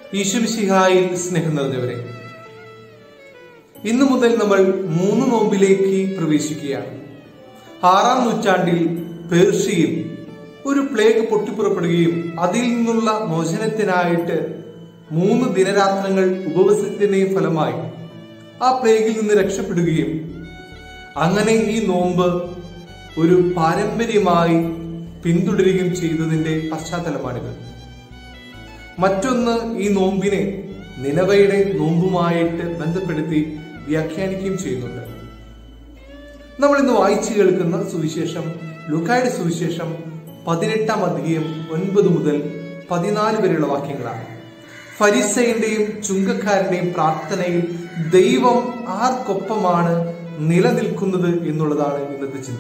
ഈശ്വമിശിഹായിൽ സ്നേഹം നിറഞ്ഞവരെ ഇന്നു മുതൽ നമ്മൾ മൂന്ന് നോമ്പിലേക്ക് പ്രവേശിക്കുകയാണ് ആറാം നൂറ്റാണ്ടിൽ പേർഷ്യയിൽ ഒരു പ്ലേഗ് പൊട്ടിപ്പുറപ്പെടുകയും അതിൽ നിന്നുള്ള മോചനത്തിനായിട്ട് മൂന്ന് ദിനരാത്രങ്ങൾ ഉപവസത്തിന്റെയും ഫലമായി ആ പ്ലേഗിൽ നിന്ന് രക്ഷപ്പെടുകയും അങ്ങനെ ഈ നോമ്പ് ഒരു പാരമ്പര്യമായി പിന്തുടരുകയും ചെയ്തതിന്റെ പശ്ചാത്തലമാണിത് മറ്റൊന്ന് ഈ നോമ്പിനെ നിലവയുടെ നോമ്പുമായിട്ട് ബന്ധപ്പെടുത്തി വ്യാഖ്യാനിക്കുകയും ചെയ്യുന്നുണ്ട് നമ്മൾ ഇന്ന് വായിച്ചു കേൾക്കുന്ന സുവിശേഷം ലുക്കായുടെ സുവിശേഷം പതിനെട്ടാം അധ്യയം ഒൻപത് മുതൽ പതിനാല് വരെയുള്ള വാക്യങ്ങളാണ് ഫരിസയന്റെയും ചുങ്കക്കാരന്റെയും പ്രാർത്ഥനയിൽ ദൈവം ആർക്കൊപ്പമാണ് നിലനിൽക്കുന്നത് എന്നുള്ളതാണ് ഇന്നത്തെ ചിന്ത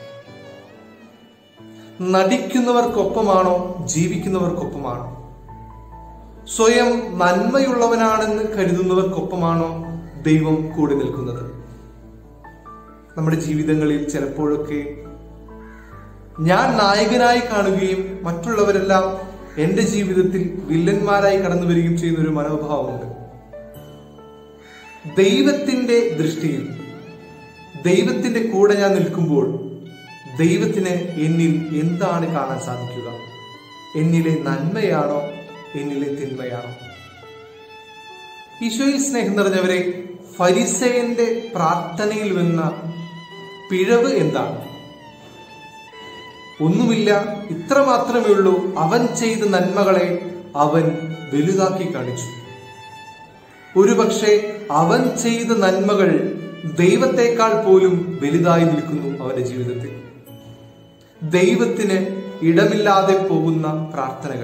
നടിക്കുന്നവർക്കൊപ്പമാണോ ജീവിക്കുന്നവർക്കൊപ്പമാണോ സ്വയം നന്മയുള്ളവനാണെന്ന് കരുതുന്നവർക്കൊപ്പമാണോ ദൈവം കൂടെ നിൽക്കുന്നത് നമ്മുടെ ജീവിതങ്ങളിൽ ചിലപ്പോഴൊക്കെ ഞാൻ നായകനായി കാണുകയും മറ്റുള്ളവരെല്ലാം എന്റെ ജീവിതത്തിൽ വില്ലന്മാരായി കടന്നു വരികയും ചെയ്യുന്ന ഒരു മനോഭാവമുണ്ട് ദൈവത്തിന്റെ ദൃഷ്ടിയിൽ ദൈവത്തിന്റെ കൂടെ ഞാൻ നിൽക്കുമ്പോൾ ദൈവത്തിന് എന്നിൽ എന്താണ് കാണാൻ സാധിക്കുക എന്നിലെ നന്മയാണോ എന്നിലെ തിന്മയാണോ ഈശോയിൽ സ്നേഹം നിറഞ്ഞവരെ ഫരിസയന്റെ പ്രാർത്ഥനയിൽ വന്ന പിഴവ് എന്താണ് ഒന്നുമില്ല ഇത്ര മാത്രമേ ഉള്ളൂ അവൻ ചെയ്ത നന്മകളെ അവൻ വലുതാക്കി കാണിച്ചു ഒരുപക്ഷെ അവൻ ചെയ്ത നന്മകൾ ദൈവത്തെക്കാൾ പോലും വലുതായി നിൽക്കുന്നു അവന്റെ ജീവിതത്തിൽ ദൈവത്തിന് ഇടമില്ലാതെ പോകുന്ന പ്രാർത്ഥനകൾ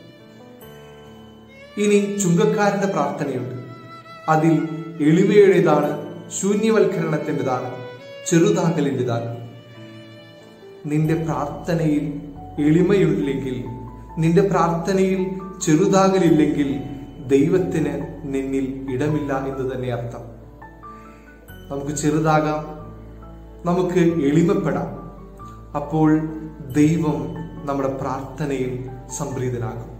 ഇനി ചുങ്കക്കാരന്റെ പ്രാർത്ഥനയുണ്ട് അതിൽ എളിമയുടേതാണ് ശൂന്യവൽക്കരണത്തിൻ്റെതാണ് ചെറുതാകലിൻ്റെതാണ് നിന്റെ പ്രാർത്ഥനയിൽ എളിമയില്ലെങ്കിൽ നിന്റെ പ്രാർത്ഥനയിൽ ചെറുതാകലില്ലെങ്കിൽ ദൈവത്തിന് നിന്നിൽ ഇടമില്ല എന്ന് തന്നെ അർത്ഥം നമുക്ക് ചെറുതാകാം നമുക്ക് എളിമപ്പെടാം അപ്പോൾ ദൈവം നമ്മുടെ പ്രാർത്ഥനയിൽ സംപ്രീതനാകും